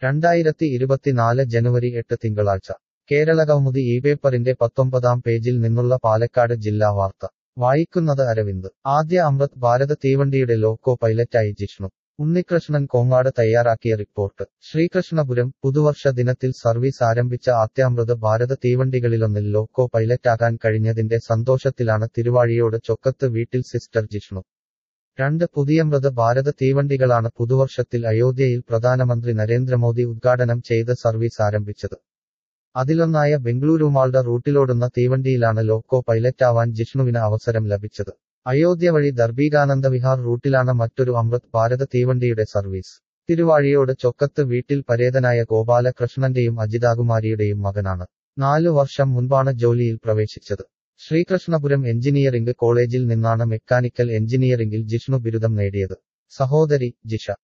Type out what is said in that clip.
രണ്ടായിരത്തി ഇരുപത്തിനാല് ജനുവരി എട്ട് തിങ്കളാഴ്ച കേരളകൗമുദി ഈ പേപ്പറിന്റെ പത്തൊമ്പതാം പേജിൽ നിന്നുള്ള പാലക്കാട് ജില്ലാ വാർത്ത വായിക്കുന്നത് അരവിന്ദ് ആദ്യ അമൃത് ഭാരത് തീവണ്ടിയുടെ ലോക്കോ പൈലറ്റായി ജിഷ്ണു ഉണ്ണികൃഷ്ണൻ കോങ്ങാട് തയ്യാറാക്കിയ റിപ്പോർട്ട് ശ്രീകൃഷ്ണപുരം പുതുവർഷ ദിനത്തിൽ സർവീസ് ആരംഭിച്ച ആത്യാമൃത് ഭാരത് തീവണ്ടികളിലൊന്നിൽ ലോക്കോ പൈലറ്റാകാൻ കഴിഞ്ഞതിന്റെ സന്തോഷത്തിലാണ് തിരുവാഴിയോട് ചൊക്കത്ത് വീട്ടിൽ സിസ്റ്റർ ജിഷ്ണു രണ്ട് പുതിയമൃത് ഭാരത് തീവണ്ടികളാണ് പുതുവർഷത്തിൽ അയോധ്യയിൽ പ്രധാനമന്ത്രി നരേന്ദ്രമോദി ഉദ്ഘാടനം ചെയ്ത് സർവീസ് ആരംഭിച്ചത് അതിലൊന്നായ ബംഗളൂരു മാൾഡ റൂട്ടിലോടുന്ന തീവണ്ടിയിലാണ് ലോക്കോ പൈലറ്റാവാൻ ജിഷ്ണുവിന് അവസരം ലഭിച്ചത് അയോധ്യ വഴി ദർബീകാനന്ദ വിഹാർ റൂട്ടിലാണ് മറ്റൊരു അമൃത് ഭാരത് തീവണ്ടിയുടെ സർവീസ് തിരുവാഴിയോട് ചൊക്കത്ത് വീട്ടിൽ പരേതനായ ഗോപാലകൃഷ്ണന്റെയും അജിതാകുമാരിയുടെയും മകനാണ് നാലു വർഷം മുൻപാണ് ജോലിയിൽ പ്രവേശിച്ചത് ശ്രീകൃഷ്ണപുരം എഞ്ചിനീയറിംഗ് കോളേജിൽ നിന്നാണ് മെക്കാനിക്കൽ എഞ്ചിനീയറിംഗിൽ ജിഷ്ണു ബിരുദം നേടിയത് സഹോദരി ജിഷ